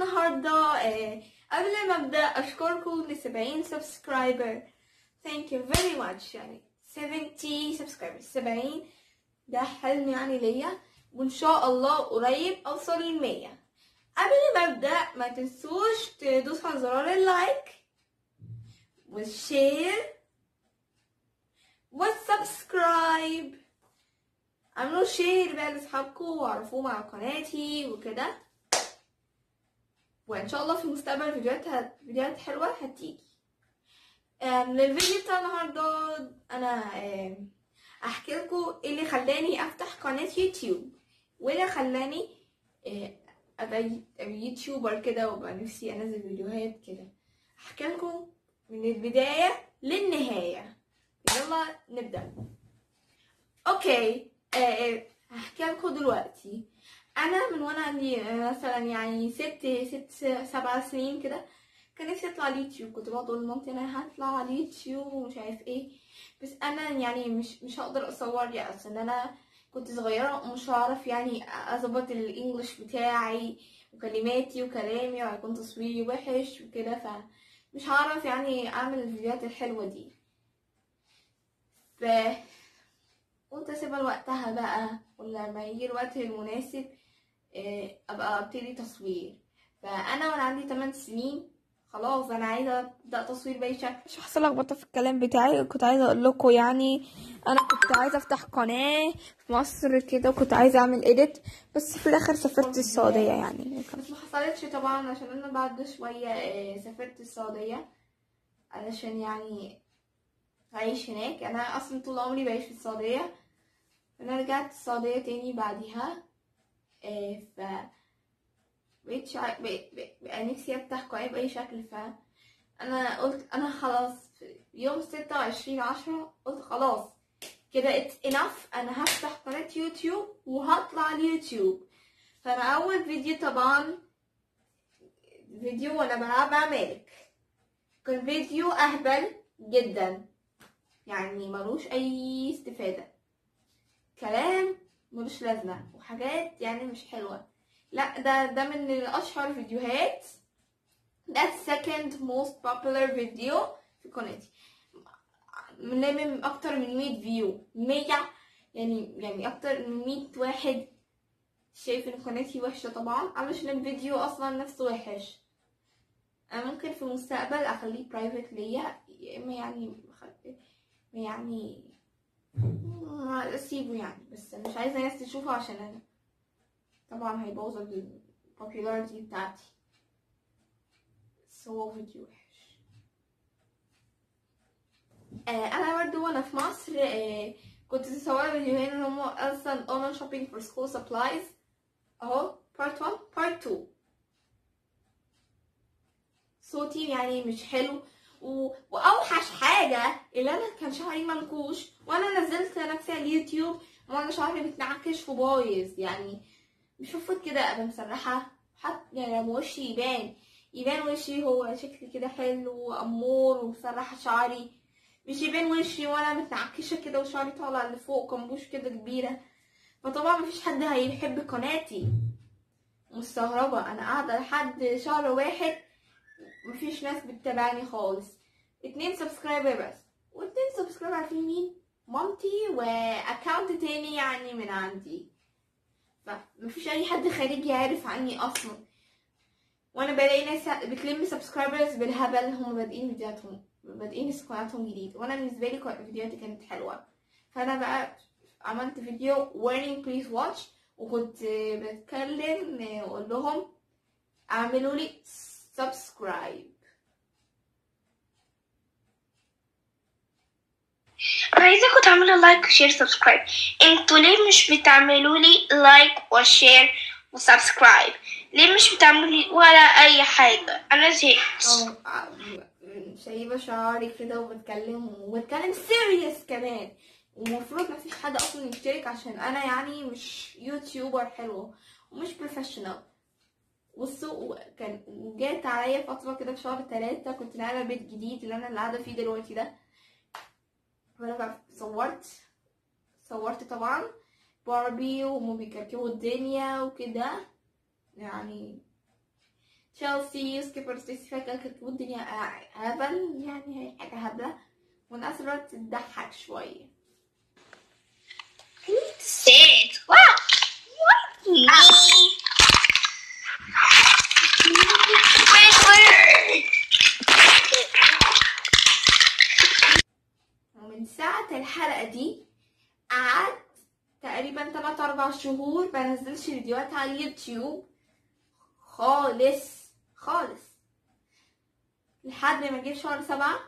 النهاردة آه، قبل ما ابدأ اشكركم ل 70 سبسكرايبر thank you very much يعني 70 سبسكرايبر 70 ده حلم يعني ليا وان شاء الله قريب اوصل ل 100 قبل ما ابدأ ما تنسوش تدوسوا على زرار اللايك والشير والسبسكرايب اعملوا شير بقى لاصحابكم وعرفوهم على قناتي وكده وان شاء الله في المستقبل فيديوهات هت... فيديوهات حلوه هتيجي أم، للفيديو بتاع النهارده انا أم، احكي لكم ايه اللي خلاني افتح قناه يوتيوب وايه اللي خلاني أه، ابقى أبقى يوتيوبر كده وابقى نفسي انزل فيديوهات كده احكي لكم من البدايه للنهايه يلا نبدا اوكي آه، آه، هحكي لكم دلوقتي انا من وانا عندي آه، مثلا يعني ست ست سبع سنين كده كان نفسي اطلع على اليوتيوب كنت بقعد اقول لمامتي انا هطلع على اليوتيوب ومش عارف ايه بس انا يعني مش مش هقدر اصور يعني عشان انا كنت صغيره ومش هعرف يعني اظبط الانجليش بتاعي وكلماتي وكلامي وهيكون تصويري وحش وكده فمش هعرف يعني اعمل الفيديوهات الحلوه دي ف قلت اسيبها لوقتها بقى ولما يجي الوقت المناسب آه، ابقى ابتدي تصوير فانا وانا عندي 8 سنين خلاص انا عايزه ابدا تصوير باي شكل مش هحصل لخبطه في الكلام بتاعي كنت عايزه اقول لكم يعني انا كنت عايزه افتح قناه في مصر كده وكنت عايزه اعمل اديت بس في الاخر سافرت السعوديه يعني بس ما حصلتش طبعا عشان انا بعد شويه آه، سافرت السعوديه علشان يعني عايش هناك انا اصلا طول عمري بعيش في السعوديه انا رجعت السعوديه تاني بعديها آه، ف بقيت شع... بقى... بقى نفسي افتح قناه باي شكل ف انا قلت انا خلاص في يوم ستة وعشرين عشرة قلت خلاص كده it's enough انا هفتح قناة يوتيوب وهطلع على اليوتيوب فانا اول فيديو طبعا فيديو وانا بلعب مع مالك كان فيديو اهبل جدا يعني ملوش اي استفادة كلام ملوش لازمة وحاجات يعني مش حلوة لا ده ده من الاشهر فيديوهات ده second most popular فيديو في قناتي من اكتر من 100 فيو 100 يعني يعني اكتر من 100 واحد شايف ان قناتي وحشة طبعا علشان الفيديو اصلا نفسه وحش انا ممكن في المستقبل اخليه برايفت ليا يا اما يعني يعني ما اسيبه يعني بس مش عايزه ناس تشوفه عشان انا طبعا هيبوظ ال popularity بتاعتي بس هو فيديو وحش آه انا برضو وانا في مصر آه كنت مصورة فيديوهين اللي هم اصلا online shopping for school supplies اهو part 1 part 2 صوتي يعني مش حلو و... واوحش حاجه اللي انا كان شعري منكوش وانا نزلت نفسي على اليوتيوب وانا شعري متنعكش وبايظ يعني مش المفروض كده ابقى مسرحه حتى يعني لما وشي يبان يبان وشي هو شكلي كده حلو وامور ومسرحه شعري مش يبان وشي وانا متنعكشه كده وشعري طالع لفوق كمبوش كده كبيره فطبعا مفيش حد هيحب قناتي مستغربه انا قاعده لحد شهر واحد مفيش ناس بتتابعني خالص اتنين سبسكرايبر بس واتنين سبسكرايبر عارفين مين مامتي واكونت تاني يعني من عندي فمفيش اي حد خارجي يعرف عني اصلا وانا بلاقي ناس بتلم سبسكرايبرز بالهبل هم بادئين فيديوهاتهم بادئين قناتهم جديد وانا بالنسبه لي فيديوهاتي كانت حلوه فانا بقى عملت فيديو warning please watch وكنت بتكلم اقول لهم اعملوا لي سبسكرايب انا عايزاكم تعملوا لايك وشير سبسكرايب انتوا ليه مش بتعملوا لي لايك وشير وسبسكرايب ليه مش بتعملوا لي ولا اي حاجه انا زهقت أو شايبة شعري كده وبتكلم وبتكلم سيريس كمان ومفروض مفيش حد اصلا يشترك عشان انا يعني مش يوتيوبر حلو ومش بروفيشنال والسوق كان جات عليا فترة كده في شهر تلاتة كنت ناقلة بيت جديد اللي انا اللي قاعدة فيه دلوقتي ده فانا بقى صورت صورت طبعا باربي وهم بيكركبوا الدنيا وكده يعني تشيلسي سكيبر ستيسي فجأة كانت الدنيا هبل يعني هي حاجة هبلة ونفس الوقت تضحك شوية Sit. Wow. What? Me. Wait, where? ومن ساعة الحلقة دي قعدت تقريبا 3 4 شهور بنزلش فيديوهات على اليوتيوب خالص خالص لحد ما جه شهر سبعة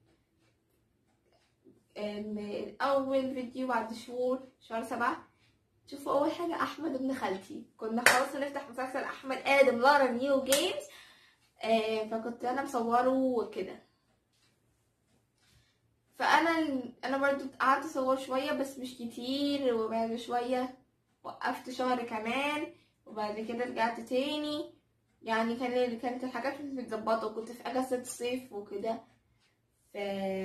أم، أول فيديو بعد شهور شهر سبعة شوفوا أول حاجة أحمد ابن خالتي كنا خلاص هنفتح مسلسل أحمد آدم لارا نيو جيمز آه، فكنت أنا مصوره وكده فانا انا برضو قعدت اصور شويه بس مش كتير وبعد شويه وقفت شهر كمان وبعد كده رجعت تاني يعني كان كانت الحاجات مش متظبطه وكنت في اجازه الصيف وكده ف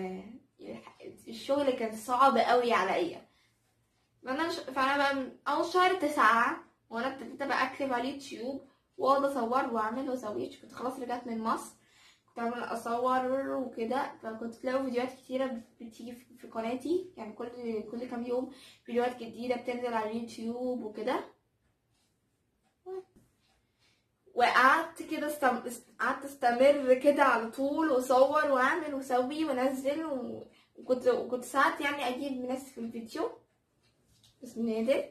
الشغل كان صعب قوي عليا فانا ش... فانا بقى من اول شهر تسعة وانا ابتديت بقى اكتب على اليوتيوب واقعد اصور واعمل واسوي كنت خلاص رجعت من مصر كنت عامل اصور وكده فكنت تلاقوا فيديوهات كتيره بتيجي في في قناتي يعني كل كل كام يوم فيديوهات جديده بتنزل على اليوتيوب وكده وقعدت كده استم... قعدت استمر كده على طول واصور واعمل واسوي وانزل و... وكنت وكنت ساعات يعني اجيب ناس في الفيديو بس نادر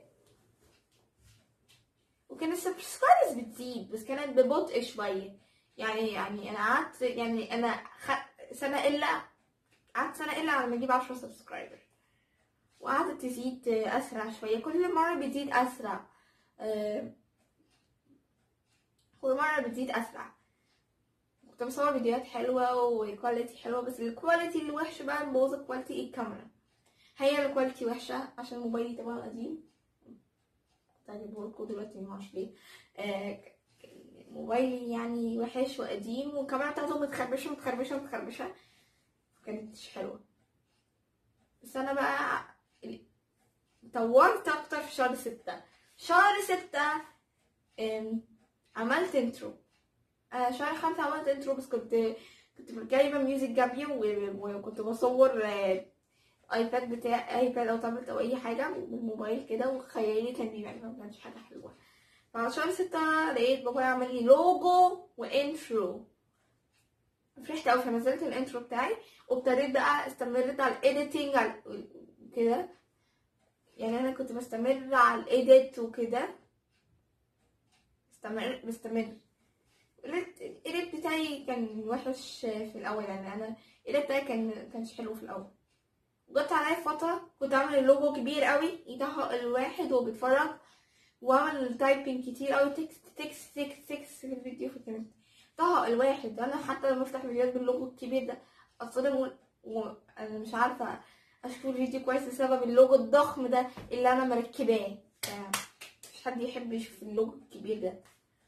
وكان السبسكرايبرز بتزيد بس كانت ببطء شويه يعني يعني انا قعدت يعني انا خ... سنه الا قعدت سنه الا على ما اجيب 10 سبسكرايبر وقعدت تزيد اسرع شويه كل مره بتزيد اسرع آه، كل مره بتزيد اسرع كنت بصور فيديوهات حلوه وكواليتي حلوه بس الكواليتي اللي وحشه بقى مبوظ الكواليتي ايه الكاميرا هي الكواليتي وحشه عشان موبايلي طبعا قديم كنت هجيبه لكم دلوقتي معرفش ليه آه، موبايلي يعني وحش وقديم والكاميرا بتاعته متخربشة متخربشة متخربشة مكانتش حلوة بس انا بقى طورت اكتر في شهر ستة شهر ستة ام، عملت انترو آه، شهر خمسة عملت انترو بس كنت كنت جايبة ميوزك جنبي و- وكنت بصور آه، ايباد بتاع ايباد او تابلت او اي حاجة بالموبايل كده وخيالي كان بيبان ما كانش حاجة حلوة بعد شهر ستة لقيت بابا يعمل لي لوجو وانترو فرحت اوي فنزلت الانترو بتاعي وابتديت بقى استمرت على الايديتنج على كده يعني انا كنت بستمر على الايديت وكده استمر بستمر الايديت بتاعي كان وحش في الاول يعني انا الايديت بتاعي كان كانش حلو في الاول جت عليا فترة كنت عامل لوجو كبير قوي يضحك الواحد وهو بيتفرج وعمل تايبنج كتير قوي تكست تكست تكست تكست في الفيديو فكانت طه الواحد انا حتى لما افتح فيديوهات باللوجو الكبير ده اتصدم و- وانا مش عارفه اشوف الفيديو كويس بسبب اللوجو الضخم ده اللي انا مركباه ف- مش حد يحب يشوف اللوجو الكبير ده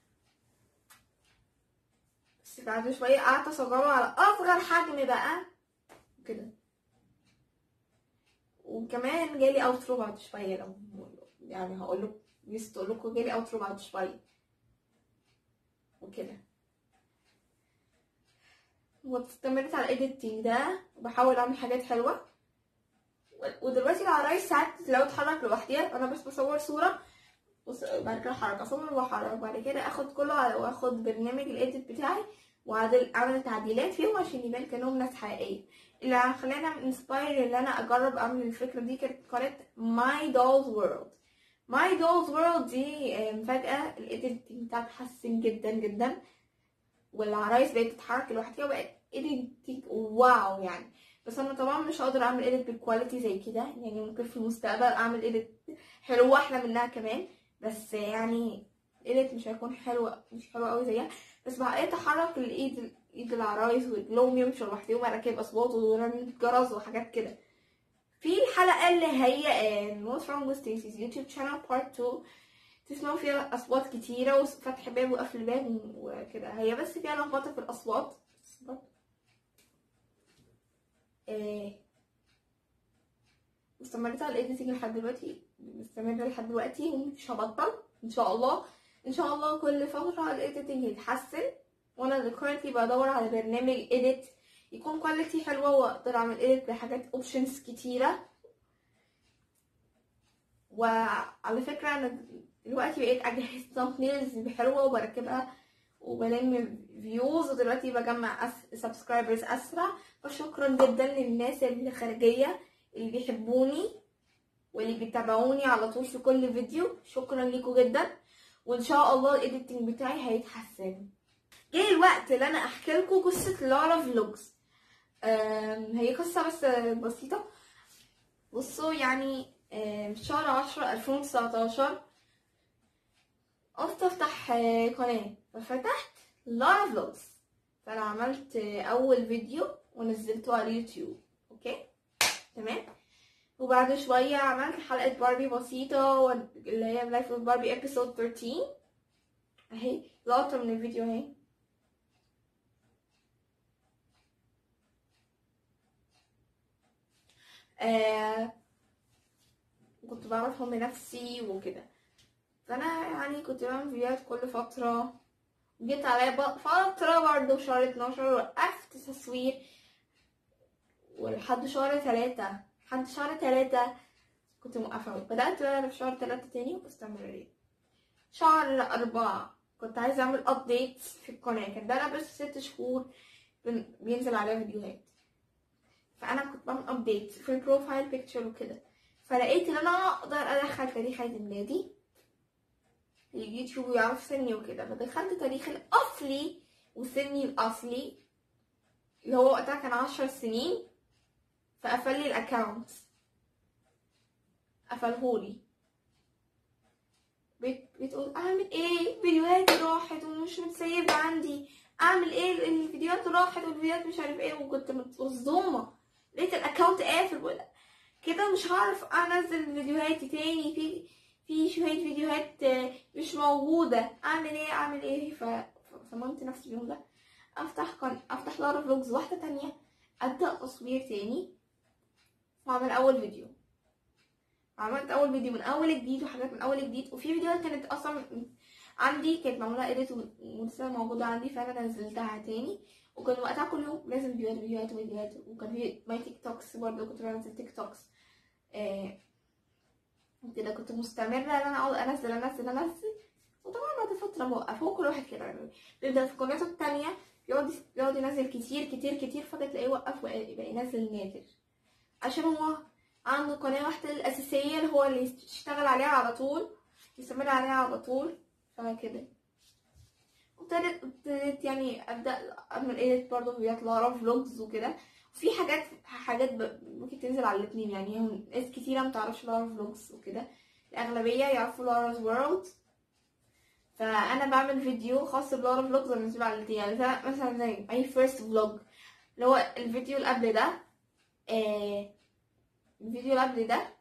بس بعد شويه قعدت اصغره على اصغر حجم بقى كده وكمان جالي اوترو بعد شويه لو يعني هقول لكم نسيت اقول لكم جالي اوترو بعد شويه وكده واستمرت على الايديتنج ده وبحاول اعمل حاجات حلوه و- ودلوقتي العرايس ساعات لو اتحرك لوحديها انا بس بصور صوره وس- وبعد كده احرك اصور واحرك بعد كده اخد كله على- واخد برنامج الايديت بتاعي واعدل اعمل تعديلات فيهم عشان يبان كانهم ناس حقيقيه اللي خلاني انسباير ان انا اجرب اعمل الفكره دي كانت قناه ماي دولز وورلد ماي دولز وورلد دي آم، فجاه الايديتنج بتاعها اتحسن جدا جدا والعرايس بقت تتحرك لوحدها وبقت ايديتنج واو يعني بس انا طبعا مش هقدر اعمل ايديت بالكواليتي زي كده يعني ممكن في المستقبل اعمل ايديت حلو واحلى منها كمان بس يعني ايديت مش هيكون حلو مش حلو قوي زيها بس بقيت احرك الايد ايد العرايس ورجلهم يمشوا لوحدهم وراكب اصوات ورن جرس وحاجات كده في الحلقه اللي هي آه، What's wrong with Stacy's YouTube channel part 2 تسمعوا فيها اصوات كتيره وفتح باب وقفل باب وكده هي بس فيها لخبطه في الاصوات آه، استمرت على الايديتنج لحد دلوقتي مستمرة لحد دلوقتي ومش هبطل ان شاء الله ان شاء الله كل فترة الايديتنج يتحسن وانا اللي currently بدور على برنامج edit يكون كواليتي حلوة واقدر اعمل edit بحاجات اوبشنز كتيرة وعلى فكرة انا دلوقتي بقيت اجهز thumbnails حلوة وبركبها وبلم فيوز ودلوقتي بجمع سبسكرايبرز اسرع فشكرا جدا للناس اللي خارجية اللي بيحبوني واللي بيتابعوني على طول في كل فيديو شكرا ليكم جدا وان شاء الله الايديتنج بتاعي هيتحسن جه الوقت اللي انا احكي لكم قصه لارا فلوجز هي قصه بس بسيطه بصوا يعني آم، في شهر عشرة ألفين وتسعتاشر قلت افتح آه، قناه ففتحت لارا فلوجز فانا عملت آه، اول فيديو ونزلته على اليوتيوب اوكي تمام وبعد شوية عملت حلقة باربي بسيطة و- اللي هي لايف اوف باربي ابيسود 13 اهي لقطة من الفيديو اهي آه كنت بعرفهم بنفسي وكده فانا يعني كنت بعمل فيديوهات كل فترة جيت عليا ب- فترة برضه في شهر 12 وقفت تصوير ولحد شهر تلاتة لحد شهر تلاتة كنت موقفة بدأت بقى في شهر تلاتة تاني باستمرارية شهر أربعة كنت عايزة أعمل أبديت في القناة كان ده بس ست شهور بن- بينزل عليها فيديوهات فأنا كنت بعمل أبديت في البروفايل بيكتشر وكده فلقيت إن أنا أقدر أدخل تاريخ عيد ميلادي اليوتيوب يعرف سني وكده فدخلت تاريخ الأصلي وسني الأصلي اللي هو وقتها كان عشر سنين فقفل لي الأكاونت قفلهولي بت- بتقول اعمل ايه فيديوهاتي راحت ومش متسيبة عندي اعمل ايه الفيديوهات راحت والفيديوهات مش عارف ايه وكنت مصدومة لقيت الاكونت قافل ولا كده مش هعرف انزل فيديوهاتي تاني في في شوية فيديوهات آه، مش موجودة اعمل ايه اعمل ايه ف- فصممت نفسي اليوم ده افتح قن... افتح لارا فلوجز واحدة تانية ابدأ تصوير تاني واعمل اول فيديو عملت اول فيديو من اول جديد وحاجات من اول جديد وفي فيديوهات كانت اصلا عندي كانت معموله اديت ولسه موجوده عندي فانا نزلتها تاني وكان وقتها كل يوم لازم فيديوهات فيديوهات وفيديوهات وكان في ماي تيك توكس برضه كنت بنزل تيك توكس آه كده كنت مستمرة ان انا اقعد انزل انزل انزل وطبعا بعد فترة موقفة وكل واحد كده يعني بيبدأ في قناته التانية يقعد يقعد ينزل كتير كتير كتير فجأة تلاقيه وقف وبقى ينزل نادر عشان هو عنده قناة واحدة الأساسية اللي هو اللي يشتغل عليها على طول يستمر عليها على طول فكده وابتدت ابتدت يعني أبدأ أعمل إيديت برضه فيديوهات لارا فلوجز وكده وفي حاجات حاجات ب- ممكن تنزل على الاتنين يعني هم ناس كتيرة متعرفش لارا فلوجز وكده الأغلبية يعرفوا لارا وورلد فأنا بعمل فيديو خاص بلارا فلوجز وانزله على الاتنين يعني ده مثلا زي أي فيرست فلوج اللي هو الفيديو اللي قبل ده آه الفيديو اللي قبل ده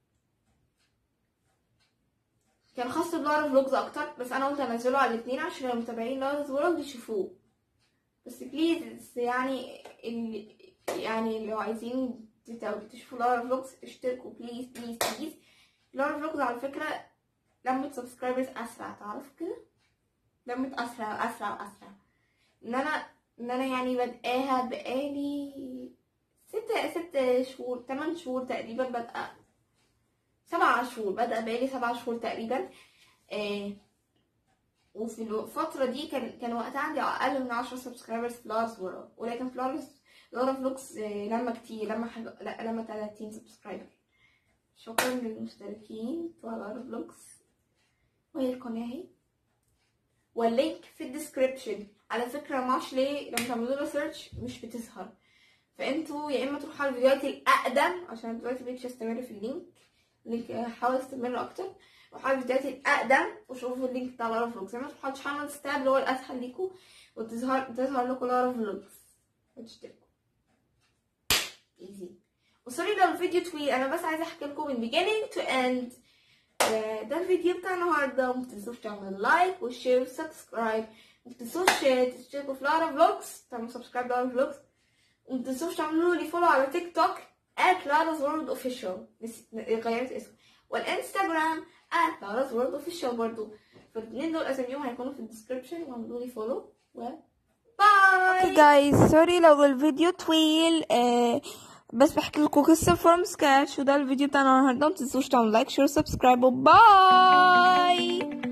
كان خاص بلارا فلوجز اكتر بس انا قلت انزله على الاثنين عشان المتابعين لارا وورلد يشوفوه بس بليز يعني اللي يعني لو عايزين تتابعوا- تشوفوا لارا فلوجز اشتركوا بليز بليز بليز لارا فلوجز على فكرة لمت سبسكرايبرز اسرع تعرفوا كده لمت اسرع واسرع واسرع ان انا ان انا يعني بادئاها بقالي ست ست شهور تمن شهور تقريبا بادئة سبع شهور بادئة بقالي سبع شهور تقريبا آه وفي الفترة دي كان كان وقتها عندي أقل من عشرة سبسكرايبرز في لارس وورا ولكن في لارس لارا فلوكس آه، لما كتير لما حاجة لا لما 30 سبسكرايبر شكرا للمشتركين بتوع لارا فلوكس وهي القناة اهي واللينك في الديسكريبشن على فكرة معرفش ليه لما تعملوا له سيرش مش بتظهر فانتوا يا اما تروحوا على الفيديوهات الاقدم عشان دلوقتي مبقتش استمر في اللينك اللينك هحاول استمر اكتر روحوا على الفيديوهات الاقدم وشوفوا اللينك بتاع لارا فلوجز يعني ما تروحوا على شانل ستاب اللي هو الاسهل ليكم وتظهر تظهر لكم لارا فلوجز وتشتركوا ايزي وسوري لو الفيديو طويل انا بس عايزه احكي لكم من beginning to end آه، ده الفيديو بتاع النهارده وما تنسوش تعملوا لايك وشير وسبسكرايب وما تنسوش تشتركوا في لارا فلوجز تعملوا سبسكرايب لارا فلوجز وما تنسوش تعملوا لي فولو على تيك توك at Lara's World Official نس- غيرت اسمه والانستجرام at Lara's World Official برضو فالاثنين دول اساميهم هيكونوا في الديسكربشن واعملوا لي فولو و جايز سوري لو الفيديو طويل آه بس بحكي لكم قصة فروم سكاتش وده الفيديو بتاعنا النهارده متنسوش تعملوا لايك شير سبسكرايب وباي